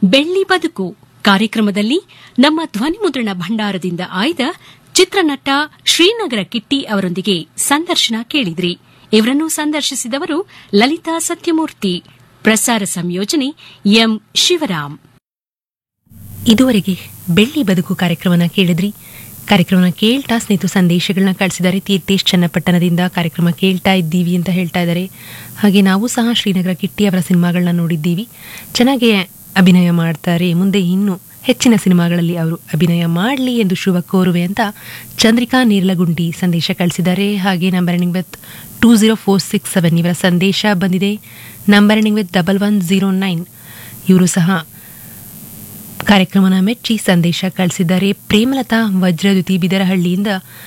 ಬೆಳ್ಳಿ ಬದುಕು ಕಾರ್ಯಕ್ರಮದಲ್ಲಿ ನಮ್ಮ ಧ್ವನಿಮುದ್ರಣ ಭಂಡಾರದಿಂದ ಆಯ್ದ ಚಿತ್ರನಟ ಶ್ರೀನಗರ ಕಿಟ್ಟಿ ಅವರೊಂದಿಗೆ ಸಂದರ್ಶನ ಕೇಳಿದ್ರಿ ಇವರನ್ನು ಸಂದರ್ಶಿಸಿದವರು ಲಲಿತಾ ಸತ್ಯಮೂರ್ತಿ ಪ್ರಸಾರ ಸಂಯೋಜನೆ ಎಂ ಶಿವರಾಮ್ ಇದುವರೆಗೆ ಬೆಳ್ಳಿ ಬದುಕು ಕಾರ್ಯಕ್ರಮನ ಕೇಳಿದ್ರಿ ಕಾರ್ಯಕ್ರಮನ ಕೇಳ್ತಾ ಸ್ನೇಹಿತು ಸಂದೇಶಗಳನ್ನ ಕಳಿಸಿದ್ದಾರೆ ತೀರ್ಥೇಶ್ ಚನ್ನಪಟ್ಟಣದಿಂದ ಕಾರ್ಯಕ್ರಮ ಕೇಳ್ತಾ ಇದ್ದೀವಿ ಅಂತ ಹೇಳ್ತಾ ಇದ್ದಾರೆ ಹಾಗೆ ನಾವು ಸಹ ಶ್ರೀನಗರ ಕಿಟ್ಟಿ ಅವರ ಸಿನಿಮಾಗಳನ್ನ ನೋಡಿದ್ದೀವಿ ಚೆನ್ನಾಗಿ ಅಭಿನಯ ಮಾಡ್ತಾರೆ ಮುಂದೆ ಇನ್ನೂ ಹೆಚ್ಚಿನ ಸಿನಿಮಾಗಳಲ್ಲಿ ಅವರು ಅಭಿನಯ ಮಾಡಲಿ ಎಂದು ಶುಭ ಕೋರುವೆ ಅಂತ ಚಂದ್ರಿಕಾ ನೇರ್ಲಗುಂಡಿ ಸಂದೇಶ ಕಳಿಸಿದ್ದಾರೆ ಹಾಗೆ number ending with two zero four six seven ಇವರ ಸಂದೇಶ ಬಂದಿದೆ number ending with double one zero nine ಇವರು ಸಹ ಕಾರ್ಯಕ್ರಮನ ಮೆಚ್ಚಿ ಸಂದೇಶ ಕಳಿಸಿದ್ದಾರೆ ಪ್ರೇಮಲತಾ ವಜ್ರದುತಿ ಬಿದರಹಳ್ಳಿಯಿಂದ